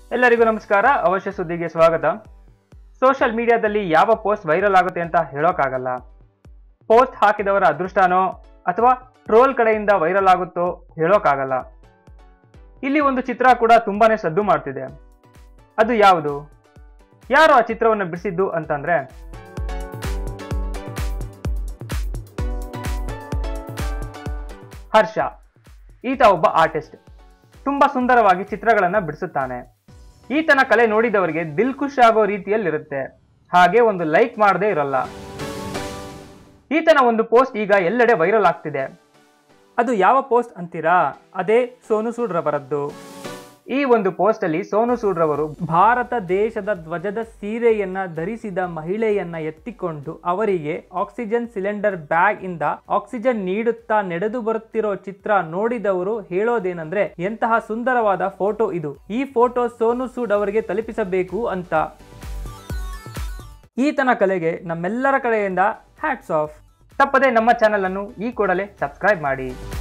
ಎಲ್ಲರಿಗೂ ನಮಸ್ಕಾರ ಅವಶ್ಯ ಸುದ್ದಿಗೆ ಸ್ವಾಗತ ಸೋಷಿಯಲ್ ಮೀಡಿಯಾದಲ್ಲಿ ಯಾವ ಪೋಸ್ಟ್ ವೈರಲ್ ಆಗುತ್ತೆ ಅಂತ ಹೇಳೋಕ್ಕಾಗಲ್ಲ ಪೋಸ್ಟ್ ಹಾಕಿದವರ ಅದೃಷ್ಟನೋ ಅಥವಾ ಟ್ರೋಲ್ ಕಡೆಯಿಂದ ವೈರಲ್ ಆಗುತ್ತೋ ಹೇಳೋಕ್ಕಾಗಲ್ಲ ಇಲ್ಲಿ ಒಂದು ಚಿತ್ರ ಕೂಡ ತುಂಬಾನೇ ಸದ್ದು ಮಾಡ್ತಿದೆ ಅದು ಯಾವುದು ಯಾರು ಆ ಚಿತ್ರವನ್ನು ಬಿಡಿಸಿದ್ದು ಅಂತಂದ್ರೆ ಹರ್ಷ ಈತ ಒಬ್ಬ ಆರ್ಟಿಸ್ಟ್ ತುಂಬಾ ಸುಂದರವಾಗಿ ಚಿತ್ರಗಳನ್ನ ಬಿಡಿಸುತ್ತಾನೆ ಈತನ ಕಲೆ ನೋಡಿದವರಿಗೆ ದಿಲ್ ಖುಷ್ ಆಗೋ ರೀತಿಯಲ್ಲಿರುತ್ತೆ ಹಾಗೆ ಒಂದು ಲೈಕ್ ಮಾಡದೇ ಇರಲ್ಲ ಈತನ ಒಂದು ಪೋಸ್ಟ್ ಈಗ ಎಲ್ಲೆಡೆ ವೈರಲ್ ಆಗ್ತಿದೆ ಅದು ಯಾವ ಪೋಸ್ಟ್ ಅಂತೀರಾ ಅದೇ ಸೋನು ಸೂಡ್ ರವರದ್ದು ಈ ಒಂದು ಪೋಸ್ಟ್ ಅಲ್ಲಿ ಸೋನು ಸೂಡ್ ರವರು ಭಾರತ ದೇಶದ ಧ್ವಜದ ಸೀರೆಯನ್ನ ಧರಿಸಿದ ಮಹಿಳೆಯನ್ನ ಎತ್ತಿಕೊಂಡು ಅವರಿಗೆ ಆಕ್ಸಿಜನ್ ಸಿಲಿಂಡರ್ ಬ್ಯಾಗ್ ಇಂದ ಆಕ್ಸಿಜನ್ ನೀಡುತ್ತಾ ನಡೆದು ಬರುತ್ತಿರೋ ಚಿತ್ರ ನೋಡಿದವರು ಹೇಳೋದೇನೆಂದ್ರೆ ಎಂತಹ ಸುಂದರವಾದ ಫೋಟೋ ಇದು ಈ ಫೋಟೋ ಸೋನು ಸೂಡ್ ಅವರಿಗೆ ತಲುಪಿಸಬೇಕು ಅಂತ ಈತನ ಕಲೆಗೆ ನಮ್ಮೆಲ್ಲರ ಕಡೆಯಿಂದ ಹ್ಯಾಟ್ಸ್ ಆಫ್ ತಪ್ಪದೆ ನಮ್ಮ ಚಾನಲ್ ಅನ್ನು ಈ ಕೂಡಲೇ ಸಬ್ಸ್ಕ್ರೈಬ್ ಮಾಡಿ